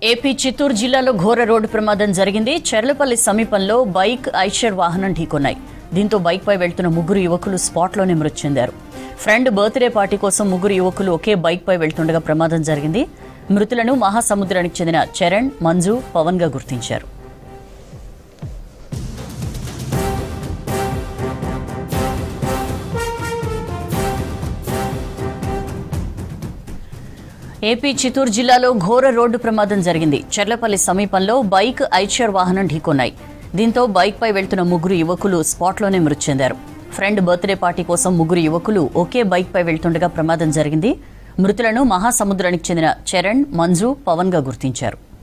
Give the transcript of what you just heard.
AP Chittoor జిల్లాలో ఘోర road ప్రమాదం జరిగింది చెర్లపల్లి సమీపంలో బైక్ ఐషర్ వాహనం ఢీకొన్నాయి దీంతో బైక్పై వెళ్తున్న ముగ్గురు యువకులు స్పాట్లోనే మృతి చెందారు ఫ్రెండ్ బర్త్డే పార్టీ కోసం ముగ్గురు యువకులు ఒకే బైక్పై వెళ్తుండగా ప్రమాదం జరిగింది మృతులను మహాసముద్రానికి చెందిన చరణ్ మంజు పవన్గా గుర్తించారు ఏపీ చిత్తూరు జిల్లాలో ఘోర రోడ్డు ప్రమాదం జరిగింది చెర్లపల్లి సమీపంలో బైక్ ఐచర్ వాహనం ఢీకొన్నాయి దీంతో బైక్పై వెళ్తున్న ముగ్గురు యువకులు స్పాట్లోనే మృతి చెందారు ఫ్రెండ్ బర్త్డే పార్టీ కోసం ముగ్గురు యువకులు ఒకే బైక్పై వెళ్తుండగా ప్రమాదం జరిగింది మృతులను మహాసముద్రానికి చెందిన చరణ్ మంజు పవన్గా గుర్తించారు